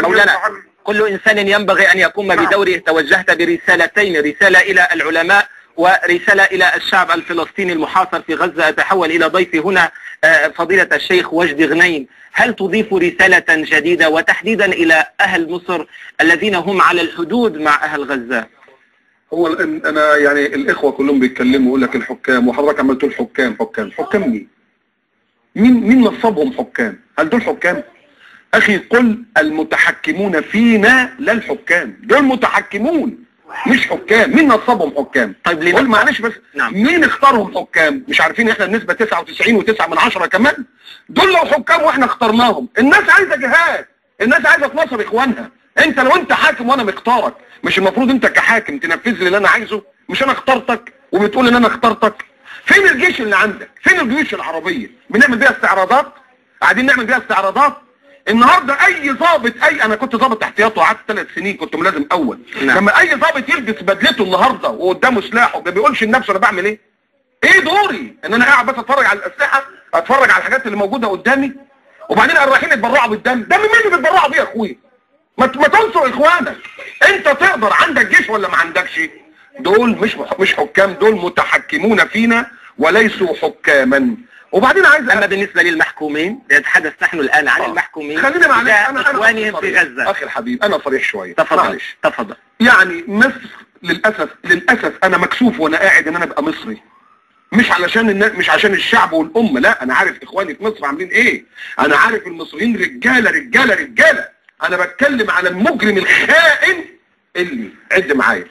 رجل مولانا معلم. كل إنسان ينبغي أن يقوم بدوره توجهت برسالتين رسالة إلى العلماء ورسالة إلى الشعب الفلسطيني المحاصر في غزة أتحول إلى ضيفي هنا آه، فضيلة الشيخ وجدي غنيم هل تضيف رسالة جديدة وتحديدا إلى أهل مصر الذين هم على الحدود مع أهل غزة هو الآن انا يعني الاخوه كلهم بيتكلموا يقول لك الحكام وحضرتك عمال تقول حكام حكام حكام مين؟ مين مين نصبهم حكام؟ هل دول حكام؟ اخي قل المتحكمون فينا لا الحكام دول متحكمون مش حكام مين نصبهم حكام طيب ليه قول نصب؟ معلش بس نعم. مين اختارهم حكام مش عارفين احنا النسبة 99 و9 من عشرة كمان دول لو حكام واحنا اخترناهم الناس عايزة جهاد الناس عايزة تنصر اخوانها انت لو انت حاكم وانا مختارك مش المفروض انت كحاكم تنفذ لي اللي انا عايزه مش انا اخترتك وبتقول ان انا اخترتك فين الجيش اللي عندك فين الجيوش العربية بنعمل بيها استعراضات قاعدين نعمل بيها استعراضات النهارده اي ضابط اي انا كنت ضابط احتياطي وقعدت ثلاث سنين كنت ملازم اول نعم. لما اي ضابط يلبس بدلته النهارده وقدامه سلاحه ما بيقولش لنفسه انا بعمل ايه ايه دوري ان انا قاعد بس اتفرج على الاسلحه اتفرج على الحاجات اللي موجوده قدامي وبعدين قاموا رايحين يتبرعوا بالدم دم مين اللي بيتبرعوا بيه يا اخويا ما ت- ما تنصر اخوانك انت تقدر عندك جيش ولا ما عندكش دول مش مش حكام دول متحكمون فينا وليسوا حكاما وبعدين عايز أما بالنسبة للمحكومين نتحدث نحن الآن عن آه. المحكومين خلينا معلش تجاه انا انا إخوانهم في صريح. غزة اخي الحبيب انا صريح شويه تفضل معلش تفضل يعني مصر للاسف للاسف انا مكسوف وانا قاعد ان انا ابقى مصري مش علشان النا... مش عشان الشعب والامه لا انا عارف اخواني في مصر عاملين ايه انا عارف المصريين رجاله رجاله رجاله انا بتكلم على المجرم الخائن اللي عد معايا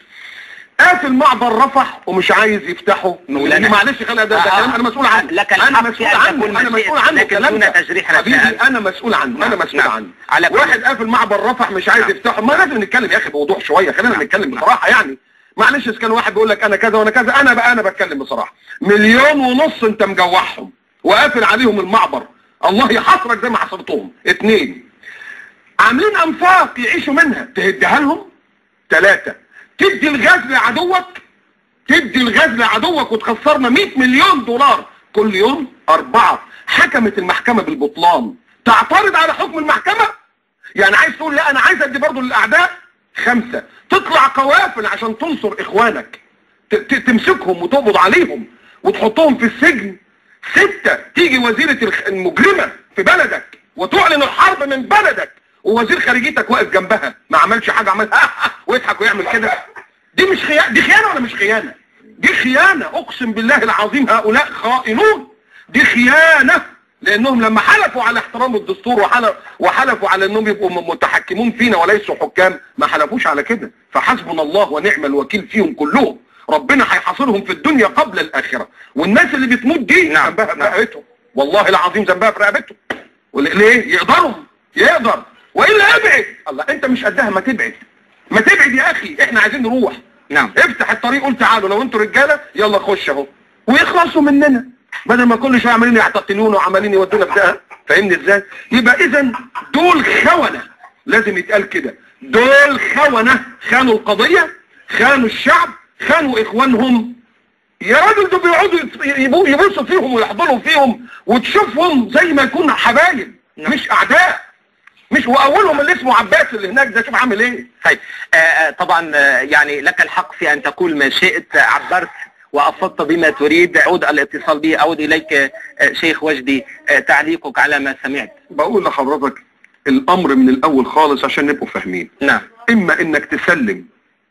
قافل معبر رفح ومش عايز يفتحه مولانا. معلش خلي ده, ده آه، آه. كلام انا مسؤول عنه لك انا الحق مسؤول في أن عنه تكون انا مشيئة، مسؤول عنه لكن الكلام دون ده. تجريح حبيبي رسائل. انا مسؤول عنه انا نعم، مسؤول نعم. عنه على كل- واحد قافل معبر رفح مش عايز نعم. يفتحه ما لازم نتكلم يا اخي بوضوح شويه خلينا نعم. نتكلم نعم. بصراحه يعني معلش اذا كان واحد بيقول لك انا كذا وانا كذا انا بقى انا بتكلم بصراحه مليون ونص انت مجوعهم وقافل عليهم المعبر الله يحصرك زي ما حصرتهم اتنين عاملين انفاق يعيشوا منها تهدها لهم ثلاثة تدي الغاز لعدوك تدي الغاز لعدوك وتخسرنا 100 مليون دولار كل يوم أربعة حكمت المحكمة بالبطلان تعترض على حكم المحكمة يعني عايز تقول لا أنا عايز أدي برضه للأعداء خمسة تطلع قوافل عشان تنصر إخوانك ت- ت- تمسكهم وتقبض عليهم وتحطهم في السجن ستة تيجي وزيرة الخ- المجرمة في بلدك وتعلن الحرب من بلدك ووزير خارجيتك واقف جنبها ما عملش حاجة عمل ويضحك ويعمل كده دي مش خيانة دي خيانة ولا مش خيانة دي خيانة اقسم بالله العظيم هؤلاء خائنون دي خيانة لانهم لما حلفوا على احترام الدستور وحلف وحلفوا على انهم يبقوا م- متحكمون فينا وليسوا حكام ما حلفوش على كده فحسبنا الله ونعم الوكيل فيهم كلهم ربنا هيحاصرهم في الدنيا قبل الاخره والناس اللي بتموت دي نعم، ذنبها في نعم. رقبتهم والله العظيم ذنبها في رقبتهم ول- ليه يقدروا يقدر والا ابعد الله انت مش قدها ما تبعد ما تبعد يا اخي احنا عايزين نروح نعم افتح الطريق قول تعالوا لو انتوا رجاله يلا خش اهو ويخلصوا مننا بدل ما كل شويه عمالين يعتقلونا وعمالين يودونا في ده فاهمني ازاي يبقى اذا دول خونه لازم يتقال كده دول خونه خانوا القضيه خانوا الشعب خانوا اخوانهم يا راجل دول بيقعدوا يت- يبو- يبصوا فيهم ويحضروا فيهم وتشوفهم زي ما يكونوا حبايب نعم. مش اعداء مش واولهم اللي اسمه عباس اللي هناك ده شوف عامل ايه طيب آه، آه، طبعا آه، يعني لك الحق في أن تقول ما شئت عبرت وأفضت بما تريد عود الاتصال به أعود إليك آه، شيخ وجدي آه، تعليقك على ما سمعت بقول لحضرتك الامر من الاول خالص عشان نبقوا فاهمين نعم اما انك تسلم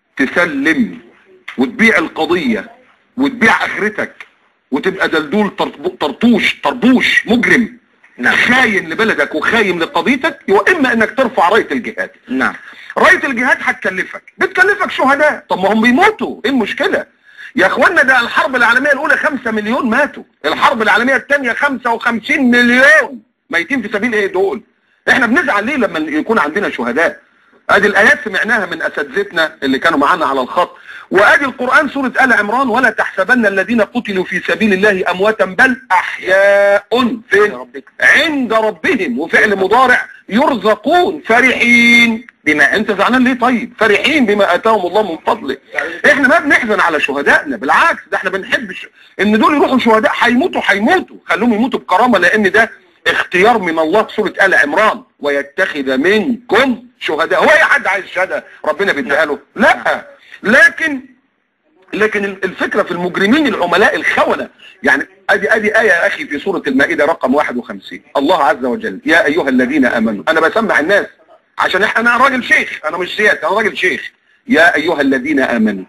تسلم وتبيع القضية وتبيع اخرتك وتبقى دلدول طرب- طرطوش طربوش مجرم نعم. خاين لبلدك وخاين لقضيتك واما انك ترفع راية الجهاد نعم راية الجهاد هتكلفك بتكلفك شهداء طب ما هم بيموتوا ايه المشكلة يا اخوانا ده الحرب العالمية الاولى خمسة مليون ماتوا الحرب العالمية الثانية خمسة وخمسين مليون ميتين في سبيل ايه دول احنا بنزعل ليه لما يكون عندنا شهداء ادي الايات سمعناها من اساتذتنا اللي كانوا معانا على الخط وادي القرآن سورة آل عمران ولا تحسبن الذين قتلوا في سبيل الله امواتا بل احياء فين ربك. عند ربهم وفعل مضارع يرزقون فرحين بما انت زعلان ليه طيب فرحين بما اتاهم الله من فضله احنا ما بنحزن على شهدائنا بالعكس ده احنا بنحب ش... ان دول يروحوا شهداء هيموتوا هيموتوا خلوهم يموتوا بكرامه لان ده اختيار من الله في سورة آل عمران ويتخذ منكم شهداء هو اي حد عايز شهادة ربنا بيديها له لا لكن لكن الفكرة في المجرمين العملاء الخونة يعني ادي ادي آية يا اخي في سورة المائدة رقم 51 الله عز وجل يا ايها الذين امنوا انا بسمع الناس عشان احنا انا راجل شيخ انا مش سياسي انا راجل شيخ يا ايها الذين امنوا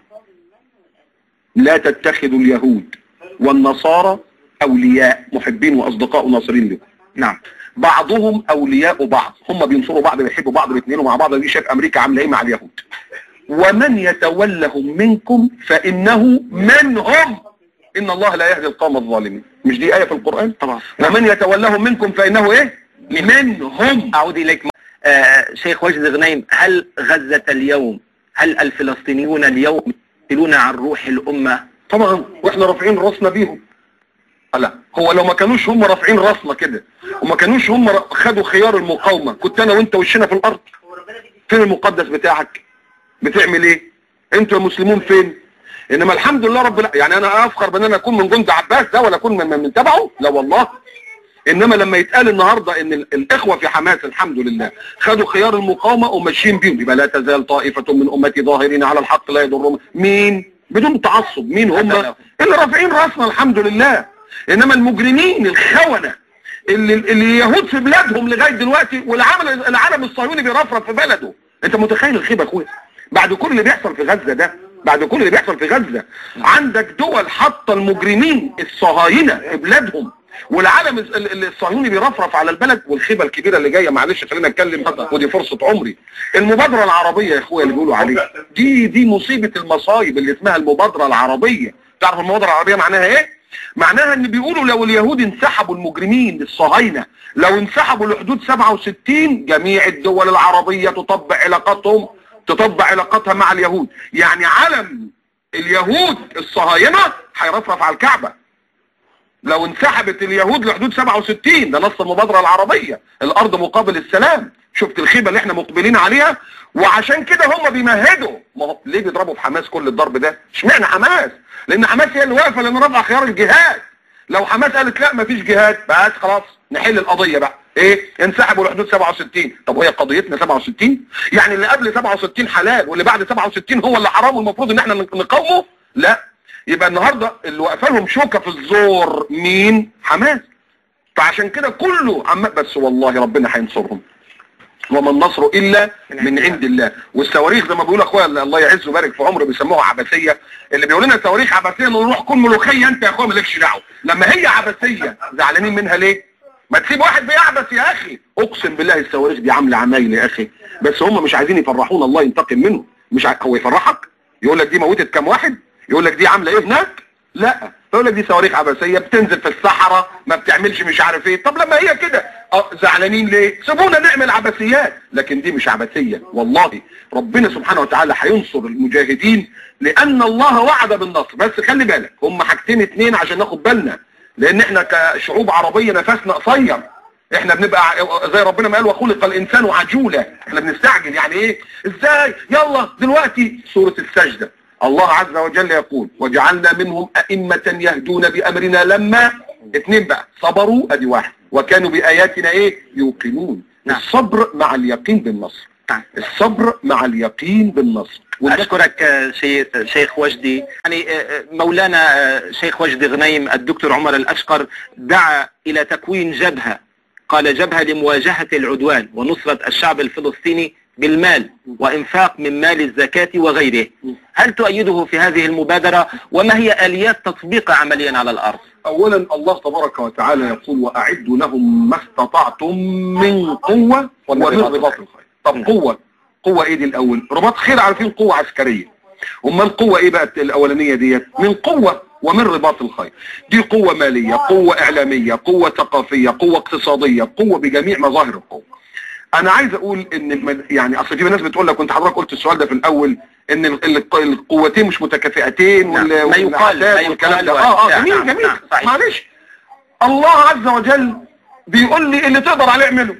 لا تتخذوا اليهود والنصارى اولياء محبين واصدقاء ناصرين لكم نعم بعضهم اولياء بعض هم بينصروا بعض بيحبوا بعض بيتنينوا مع بعض دي شايف امريكا عامله ايه مع اليهود ومن يتولهم منكم فانه منهم ان الله لا يهدي القوم الظالمين مش دي ايه في القران طبعا ومن يتولهم منكم فانه ايه منهم اعود اليك آه شيخ وجد غنيم هل غزة اليوم هل الفلسطينيون اليوم يقتلون عن روح الامة طبعا واحنا رافعين راسنا بيهم لا هو لو ما كانوش هم رافعين راسنا كده وما كانوش هم خدوا خيار المقاومة كنت انا وانت وشنا في الارض فين المقدس بتاعك بتعمل ايه انتوا يا مسلمون فين انما الحمد لله رب الع... يعني انا افخر بان انا اكون من جند عباس ده ولا اكون من, من تبعه لا والله انما لما يتقال النهاردة ان الاخوة في حماس الحمد لله خدوا خيار المقاومة وماشيين بيهم يبقى لا تزال طائفة من امتي ظاهرين على الحق لا يضرهم مين بدون تعصب مين هم اللي رافعين راسنا الحمد لله انما المجرمين الخونة اللي, اللي اليهود في بلادهم لغاية دلوقتي والعالم العالم الصهيوني بيرفرف في بلده انت متخيل الخيبة اخويا بعد كل اللي بيحصل في غزة ده بعد كل اللي بيحصل في غزة عندك دول حاطه المجرمين الصهاينة في بلادهم والعالم الصهيوني بيرفرف على البلد والخيبة الكبيرة اللي جاية معلش خلينا اتكلم ودي فرصة عمري المبادرة العربية يا اخويا اللي بيقولوا عليها دي دي مصيبة المصايب اللي اسمها المبادرة العربية تعرف المبادرة العربية معناها ايه معناها ان بيقولوا لو اليهود انسحبوا المجرمين الصهاينة لو انسحبوا لحدود 67 جميع الدول العربية تطبق علاقاتهم تطبق علاقاتها مع اليهود يعني علم اليهود الصهاينة هيرفرف على الكعبة لو انسحبت اليهود لحدود 67 ده نص المبادرة العربية الارض مقابل السلام شفت الخيبة اللي احنا مقبلين عليها وعشان كده هم بيمهدوا ما هو ليه بيضربوا في حماس كل الضرب ده اشمعنى حماس لان حماس هي اللي واقفه لان رفع خيار الجهاد لو حماس قالت لا مفيش جهاد بس خلاص نحل القضية بقى ايه انسحبوا لحدود 67 طب وهي قضيتنا 67 يعني اللي قبل 67 حلال واللي بعد 67 هو اللي حرام والمفروض ان احنا نقاومه لا يبقى النهاردة اللي واقفه لهم شوكة في الزور مين حماس فعشان كده كله عم بس والله ربنا هينصرهم وما النصر الا من عند الله والصواريخ زي ما بيقول اخويا الله يعز ويبارك في عمره بيسموها عبثيه اللي بيقول لنا صواريخ عبثيه نروح كل ملوخيه انت يا اخويا مالكش دعوه لما هي عبثيه زعلانين منها ليه ما تسيب واحد بيعبث يا اخي اقسم بالله الصواريخ دي عامله عمايل يا اخي بس هم مش عايزين يفرحونا الله ينتقم منهم مش ع... هو يفرحك يقول لك دي موتت كام واحد يقول لك دي عامله ايه هناك لا يقول لك دي صواريخ عبثيه بتنزل في الصحراء ما بتعملش مش عارف ايه طب لما هي كده اه زعلانين ليه سيبونا نعمل عبثيات لكن دي مش عبثيه والله ربنا سبحانه وتعالى هينصر المجاهدين لان الله وعد بالنصر بس خلي بالك هم حاجتين اتنين عشان ناخد بالنا لان احنا كشعوب عربيه نفسنا قصير احنا بنبقى زي ربنا ما قال وخلق الانسان عجولا احنا بنستعجل يعني ايه ازاي يلا دلوقتي سوره السجده الله عز وجل يقول وجعلنا منهم أئمة يهدون بأمرنا لما اتنين بقى صبروا ادي واحد وكانوا بآياتنا ايه يوقنون نعم. الصبر مع اليقين بالنصر نعم. الصبر مع اليقين بالنصر والنصر- أشكرك آه، شيخ شيخ وجدي يعني آه، آه، مولانا آه، شيخ وجدي غنيم الدكتور عمر الأشقر دعا إلى تكوين جبهة قال جبهة لمواجهة العدوان ونصرة الشعب الفلسطيني بالمال وإنفاق من مال الزكاة وغيره هل تؤيده في هذه المبادرة وما هي آليات تطبيقها عمليا على الأرض اولا الله تبارك وتعالى يقول واعدوا لهم ما استطعتم من قوة ومن رباط الخيل طب قوة قوة ايه دي الاول رباط خيل عارفين قوة عسكرية امال القوة ايه بقى الاولانية ديت من قوة ومن رباط الخيل دي قوة مالية قوة اعلامية قوة ثقافية قوة اقتصادية قوة بجميع مظاهر القوة انا عايز اقول ان الم- يعني اصل في ناس بتقول لك كنت حضرتك قلت السؤال ده في الاول ان ال- ال- القوتين مش متكافئتين نعم. وال- ما يقال- ما والعتاد والكلام يقال ده اه اه نعم، جميل نعم، جميل نعم، صحيح. معلش الله عز وجل بيقول لي اللي تقدر عليه اعمله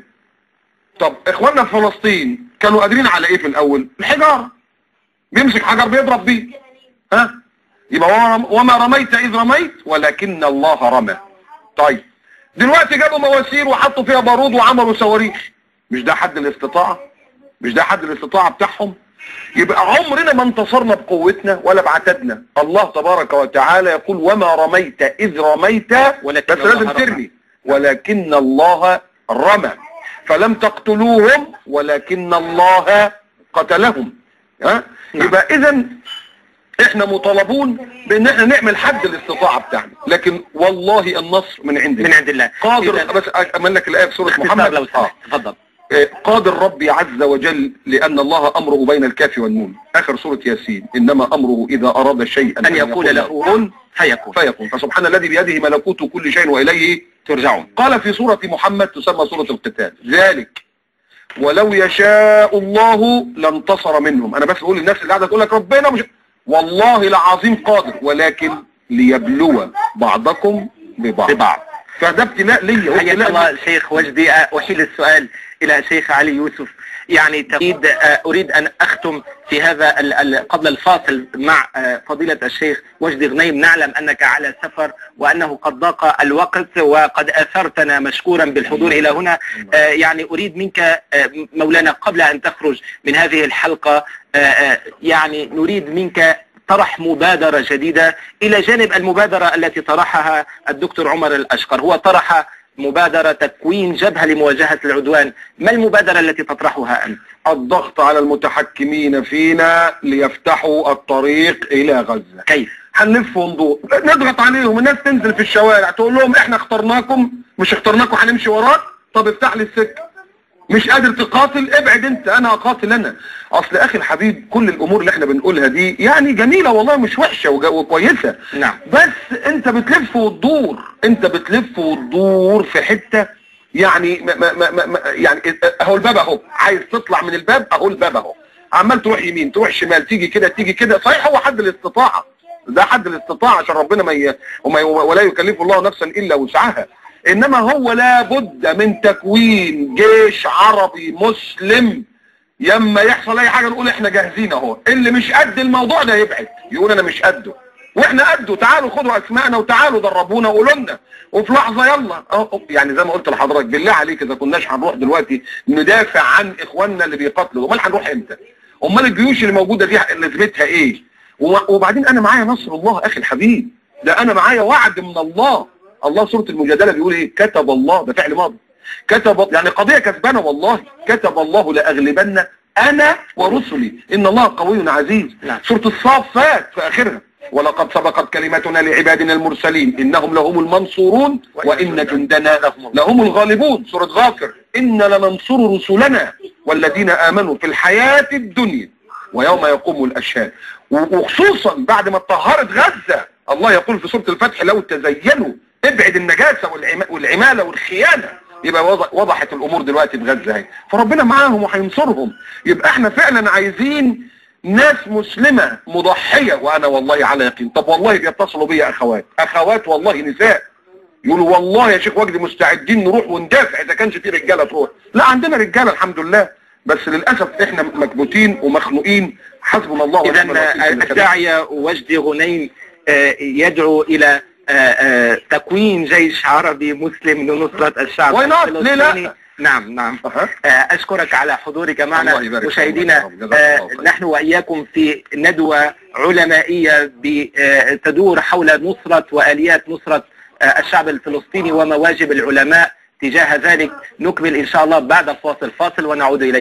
طب اخواننا في فلسطين كانوا قادرين على ايه في الاول الحجارة بيمسك حجر بيضرب بيه ها يبقى وما- وما رميت اذ رميت ولكن الله رمى طيب دلوقتي جابوا مواسير وحطوا فيها بارود وعملوا صواريخ مش ده حد الاستطاعة مش ده حد الاستطاعة بتاعهم يبقى عمرنا ما انتصرنا بقوتنا ولا بعتدنا الله تبارك وتعالى يقول وما رميت إذ رميت ولكن بس لازم الله رمى. ترمي ولكن الله رمى فلم تقتلوهم ولكن الله قتلهم ها نعم. يبقى اذا احنا مطالبون بان احنا نعمل حد الاستطاعة بتاعنا لكن والله النصر من عندنا من عند الله قادر إذن بس اكمل لك الايه في سوره باختصار محمد لو آه. سمحت تفضل آه، قادر ربي عز وجل لان الله امره بين الكاف والنون اخر سوره ياسين انما امره اذا اراد شيئا أن يقول له كن فيكون فيكون فسبحان الذي بيده ملكوت كل شيء واليه ترجعون قال في سورة محمد تسمى سورة القتال ذلك ولو يشاء الله لانتصر منهم انا بس بقول للناس اللي قاعده تقول لك ربنا مش والله العظيم قادر ولكن ليبلو بعضكم ببعض ببعض فده ابتلاء ليا حياك وابتلاء الله لي. شيخ وجدي أحيل السؤال إلى الشيخ علي يوسف يعني تريد أريد أن أختم في هذا ال- ال- قبل الفاصل مع آه، فضيلة الشيخ وجدي غنيم نعلم أنك على سفر وأنه قد ضاق الوقت وقد أثرتنا مشكورا بالحضور إلى هنا آه، يعني أريد منك آه، مولانا قبل أن تخرج من هذه الحلقة آه، آه، يعني نريد منك طرح مبادرة جديدة إلى جانب المبادرة التي طرحها الدكتور عمر الأشقر هو طرح مبادرة تكوين جبهة لمواجهة العدوان ما المبادرة التي تطرحها أنت؟ الضغط على المتحكمين فينا ليفتحوا الطريق الى غزة كيف؟ هنلف وندور نضغط عليهم الناس تنزل في الشوارع تقول لهم احنا اخترناكم مش اخترناكم هنمشي وراك طب افتح لي السكه مش قادر تقاتل ابعد انت انا اقاتل انا اصل اخي الحبيب كل الامور اللي احنا بنقولها دي يعني جميلة والله مش وحشة وج- وكويسة نعم بس انت بتلف وتدور انت بتلف وتدور في حتة يعني ما ما ما ما- ما يعني اهو الباب اهو عايز تطلع من الباب اهو الباب اهو عمال تروح يمين تروح شمال تيجي كده تيجي كده صحيح هو حد الاستطاعة ده حد الاستطاعة عشان ربنا ما ي... وما ي... ولا يكلف الله نفسا الا وسعها انما هو لابد من تكوين جيش عربي مسلم يما يحصل اي حاجة نقول احنا جاهزين اهو اللي مش قد الموضوع ده يبعد يقول انا مش قده واحنا قده تعالوا خدوا اسمائنا وتعالوا دربونا وقولوا لنا وفي لحظة يلا أهو، يعني زي ما قلت لحضرتك بالله عليك اذا كناش هنروح دلوقتي ندافع عن اخواننا اللي بيقاتلوا امال هنروح امتى امال الجيوش اللي موجودة دي لازمتها ايه و- وبعدين انا معايا نصر الله اخي الحبيب ده انا معايا وعد من الله الله سورة المجادلة بيقول ايه كتب الله ده فعل ماضي كتب يعني قضية كسبانة والله كتب الله لأغلبن أنا ورسلي إن الله قوي عزيز نعم. سورة الصافات في آخرها ولقد سبقت كلمتنا لعبادنا المرسلين إنهم لهم المنصورون وإن جندنا لهم الغالبون سورة غافر إن لننصر رسلنا والذين آمنوا في الحياة الدنيا ويوم يقوم الأشهاد و- وخصوصا بعد ما اتطهرت غزة الله يقول في سورة الفتح لو تزينوا ابعد النجاسة والعما- والعمالة والخيانة يبقى وض- وضحت الامور دلوقتي في غزة اهي فروبنا معاهم وهينصرهم يبقى احنا فعلا عايزين ناس مسلمة مضحية وانا والله على يقين طب والله بيتصلوا بيا اخوات اخوات والله نساء يقولوا والله يا شيخ وجدي مستعدين نروح وندافع اذا كانش في رجالة تروح لا عندنا رجالة الحمد لله بس للأسف احنا مكبوتين ومخنوقين حسبنا الله إذا ونعم الوكيل في اللي خلقنا. الداعية وجدي غنيم آه، يدعو إلى آه، آه، تكوين جيش عربي مسلم لنصرة الشعب Why not? ليه لا؟ الفلسطيني. نعم نعم أها. آه، أشكرك على حضورك معنا الله يبارك فيك. مشاهدينا الله يجزاك آه، الله خير. نحن وإياكم في ندوة علمائية ب- آه، تدور حول نصرة وآليات نصرة آه، الشعب الفلسطيني ومواجب العلماء تجاه ذلك نكمل إن شاء الله بعد الفاصل فاصل ونعود إليكم